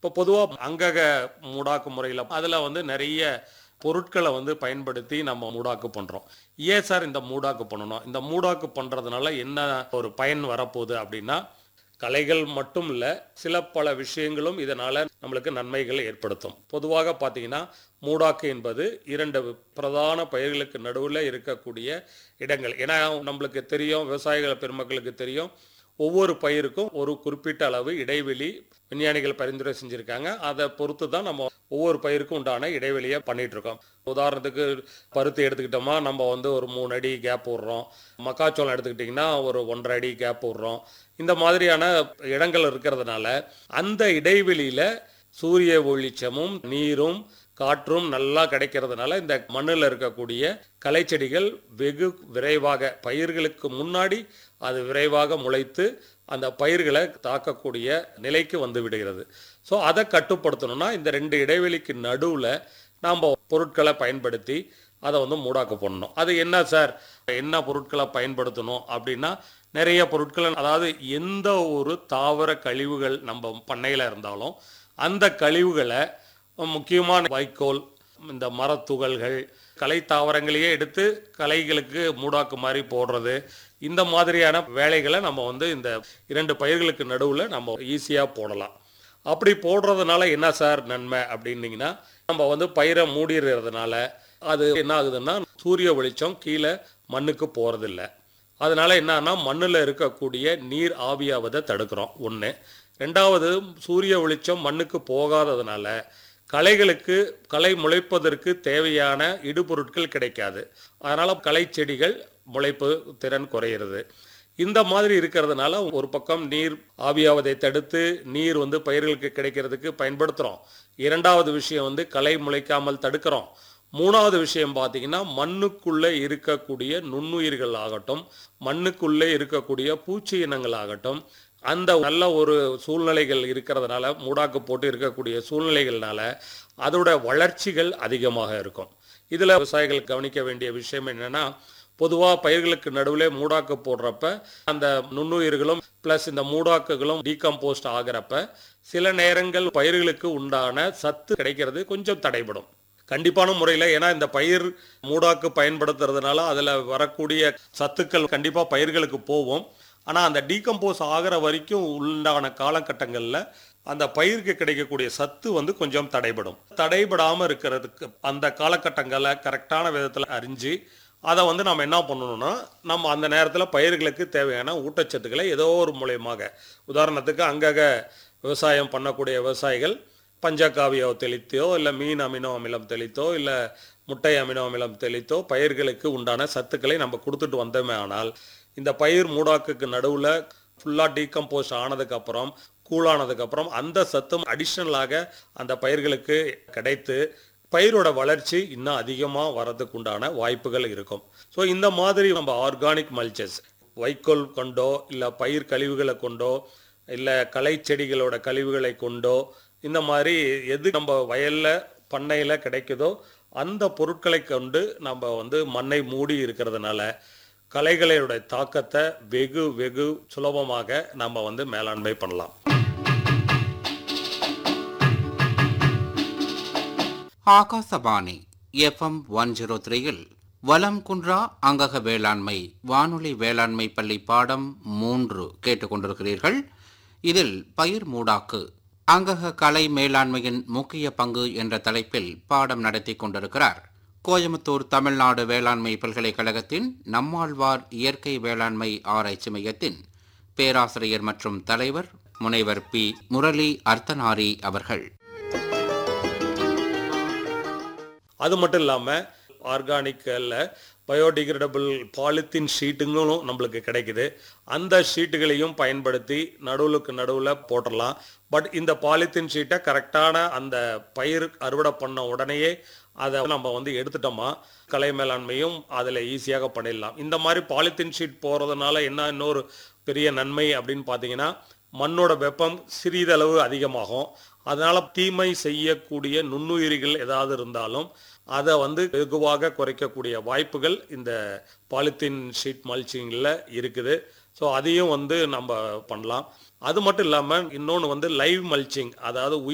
இப்போ பொதுவாக அங்கக மூடாக்கு முறையில் அதில் வந்து நிறைய பொருட்களை வந்து பயன்படுத்தி நம்ம மூடாக்கு பண்ணுறோம் ஏன் சார் இந்த மூடாக்கு பண்ணணும் இந்த மூடாக்கு பண்ணுறதுனால என்ன ஒரு பயன் வரப்போகுது அப்படின்னா கலைகள் மட்டும் இல்லை சில பல விஷயங்களும் இதனால் நம்மளுக்கு நன்மைகள் ஏற்படுத்தும் பொதுவாக பார்த்தீங்கன்னா மூடாக்கு என்பது இரண்டு பிரதான பயிர்களுக்கு நடுவில் இருக்கக்கூடிய இடங்கள் ஏன்னா நம்மளுக்கு தெரியும் விவசாயிகள் பெருமக்களுக்கு தெரியும் ஒவ்வொரு பயிருக்கும் ஒரு குறிப்பிட்ட அளவு இடைவெளி விஞ்ஞானிகள் பரிந்துரை செஞ்சுருக்காங்க அதை பொறுத்து தான் நம்ம ஒவ்வொரு பயிருக்கும் உண்டான இடைவெளியை பண்ணிட்டு இருக்கோம் உதாரணத்துக்கு பருத்தி எடுத்துக்கிட்டோமா நம்ம வந்து ஒரு மூணு அடி கேப் விடுறோம் மக்காச்சோளம் எடுத்துக்கிட்டிங்கன்னா ஒரு ஒன்றரை அடி கேப் விடுறோம் இந்த மாதிரியான இடங்கள் இருக்கிறதுனால அந்த இடைவெளியில் சூரிய ஒளிச்சமும் நீரும் காற்றும் நல்லா கிடைக்கிறதுனால இந்த மண்ணில் இருக்கக்கூடிய களைச்செடிகள் வெகு விரைவாக பயிர்களுக்கு முன்னாடி அது விரைவாக முளைத்து அந்த பயிர்களை தாக்கக்கூடிய நிலைக்கு வந்து விடுகிறது ஸோ அதை கட்டுப்படுத்தணும்னா இந்த ரெண்டு இடைவெளிக்கு நடுவில் நாம் பொருட்களை பயன்படுத்தி அதை வந்து மூடாக்கு பண்ணணும் அது என்ன சார் என்ன பொருட்களை பயன்படுத்தணும் அப்படின்னா நிறைய பொருட்கள் அதாவது எந்த ஒரு தாவர கழிவுகள் நம்ம பண்ணையில் இருந்தாலும் அந்த கழிவுகளை முக்கியமான வைக்கோல் இந்த மரத்துகள்கள் கலை தாவரங்களையே எடுத்து கலைகளுக்கு மூடாக்கு மாதிரி போடுறது இந்த மாதிரியான வேலைகளை நம்ம வந்து இந்த இரண்டு பயிர்களுக்கு நடுவில் நம்ம ஈஸியாக போடலாம் அப்படி போடுறதுனால என்ன சார் நன்மை அப்படின்னீங்கன்னா நம்ம வந்து பயிரை மூடிடுறதுனால அது என்ன ஆகுதுன்னா சூரிய வெளிச்சம் கீழே மண்ணுக்கு போகிறதில்ல அதனால என்னன்னா மண்ணில் இருக்கக்கூடிய நீர் ஆவியாவதை தடுக்கிறோம் ஒன்று ரெண்டாவது சூரிய வெளிச்சம் மண்ணுக்கு போகாததுனால களைகளுக்கு களை முளைப்பதற்கு தேவையான இடுபொருட்கள் கிடைக்காது அதனால் களை செடிகள் முளைப்பு திறன் குறையிறது இந்த மாதிரி இருக்கிறதுனால ஒரு பக்கம் நீர் ஆவியாவதை தடுத்து நீர் வந்து பயிர்களுக்கு கிடைக்கிறதுக்கு பயன்படுத்துகிறோம் இரண்டாவது விஷயம் வந்து களை முளைக்காமல் தடுக்கிறோம் மூணாவது விஷயம் பார்த்தீங்கன்னா மண்ணுக்குள்ளே இருக்கக்கூடிய நுண்ணுயிர்கள் ஆகட்டும் மண்ணுக்குள்ளே இருக்கக்கூடிய பூச்சி இனங்கள் ஆகட்டும் அந்த நல்ல ஒரு சூழ்நிலைகள் இருக்கிறதுனால மூடாக்கு போட்டு இருக்கக்கூடிய சூழ்நிலைகள்னால அதோட வளர்ச்சிகள் அதிகமாக இருக்கும் இதில் விவசாயிகள் கவனிக்க வேண்டிய விஷயம் என்னென்னா பொதுவாக பயிர்களுக்கு நடுவில் மூடாக்கு போடுறப்ப அந்த நுண்ணுயிர்களும் ப்ளஸ் இந்த மூடாக்குகளும் டீகம்போஸ்ட் ஆகிறப்ப சில நேரங்கள் பயிர்களுக்கு உண்டான சத்து கிடைக்கிறது கொஞ்சம் தடைபடும் கண்டிப்பான முறையில் ஏன்னா இந்த பயிர் மூடாக்கு பயன்படுத்துறதுனால அதில் வரக்கூடிய சத்துக்கள் கண்டிப்பாக பயிர்களுக்கு போகும் ஆனால் அந்த டீகம்போஸ் ஆகிற வரைக்கும் உண்டான காலகட்டங்களில் அந்த பயிருக்கு கிடைக்கக்கூடிய சத்து வந்து கொஞ்சம் தடைபடும் தடைபடாமல் இருக்கிறதுக்கு அந்த காலகட்டங்களை கரெக்டான விதத்தில் அறிஞ்சு அதை வந்து நம்ம என்ன பண்ணணும்னா நம்ம அந்த நேரத்தில் பயிர்களுக்கு தேவையான ஊட்டச்சத்துக்களை ஏதோ ஒரு மூலியமாக உதாரணத்துக்கு அங்கக விவசாயம் பண்ணக்கூடிய விவசாயிகள் பஞ்சகாவியோ தெளித்தோ இல்லை மீன் அமினோ அமிலம் தெளித்தோ இல்லை முட்டை அமினோ அமிலம் தெளித்தோ பயிர்களுக்கு உண்டான சத்துக்களை நம்ம கொடுத்துட்டு வந்தோமே ஆனால் இந்த பயிர் மூடாக்குக்கு நடுவில் ஃபுல்லாக டீகம்போஸ் ஆனதுக்கப்புறம் கூழானதுக்கப்புறம் அந்த சத்தும் அடிஷ்னலாக அந்த பயிர்களுக்கு கிடைத்து பயிரோட வளர்ச்சி இன்னும் அதிகமாக வரதுக்கு உண்டான வாய்ப்புகள் இருக்கும் ஸோ இந்த மாதிரி நம்ம ஆர்கானிக் மல்ச்சஸ் வைக்கோல் கொண்டோ இல்லை பயிர் கழிவுகளை கொண்டோ இல்லை களை செடிகளோட கழிவுகளை கொண்டோ இந்த மாதிரி எது நம்ம வயலில் பண்ணையில் கிடைக்குதோ அந்த பொருட்களை கொண்டு நம்ம வந்து மண்ணை மூடி இருக்கிறதுனால கலைகளோட தாக்கத்தை வெகு வெகு சுலபமாக நம்ம வந்து மேலாண்மை பண்ணலாம் ஆகாசவாணி எஃப்எம் ஒன் ஜீரோ த்ரீயில் வலம் குன்றா அங்கக வேளாண்மை வானொலி வேளாண்மை பள்ளி பாடம் மூன்று கேட்டுக்கொண்டிருக்கிறீர்கள் இதில் பயிர் மூடாக்கு அங்கக கலை மேலாண்மையின் முக்கிய பங்கு என்ற தலைப்பில் பாடம் நடத்தி கொண்டிருக்கிறார் கோயம்புத்தூர் தமிழ்நாடு வேளாண்மை பல்கலைக்கழகத்தின் நம்மாழ்வார் இயற்கை வேளாண்மை ஆராய்ச்சி மையத்தின் பேராசிரியர் மற்றும் தலைவர் முனைவர் பி முரளி அர்த்தனாரி அவர்கள் அது மட்டும் இல்லாமல் ஆர்கானிக்கில் பயோடிகிரேடபிள் பாலித்தீன் ஷீட்டுங்களும் நம்மளுக்கு கிடைக்குது அந்த ஷீட்டுகளையும் பயன்படுத்தி நடுவுலுக்கு நடுவில் போட்டுடலாம் பட் இந்த பாலித்தீன் ஷீட்டை கரெக்டான அந்த பயிர் அறுவடை பண்ண உடனேயே அதை நம்ம வந்து எடுத்துட்டோமா கலை மேலாண்மையும் அதில் ஈஸியாக பண்ணிடலாம் இந்த மாதிரி பாலித்தீன் ஷீட் போகிறதுனால என்ன இன்னொரு பெரிய நன்மை அப்படின்னு பார்த்தீங்கன்னா மண்ணோட வெப்பம் சிறிதளவு அதிகமாகும் அதனால் தீமை செய்யக்கூடிய நுண்ணுயிரிகள் ஏதாவது இருந்தாலும் அதை வந்து வெகுவாக குறைக்கக்கூடிய வாய்ப்புகள் இந்த பாலித்தீன் ஷீட் மல்ச்சிங்கில் இருக்குது ஸோ அதையும் வந்து நம்ம பண்ணலாம் அது மட்டும் இல்லாமல் இன்னொன்று வந்து லைவ் மல்ச்சிங் அதாவது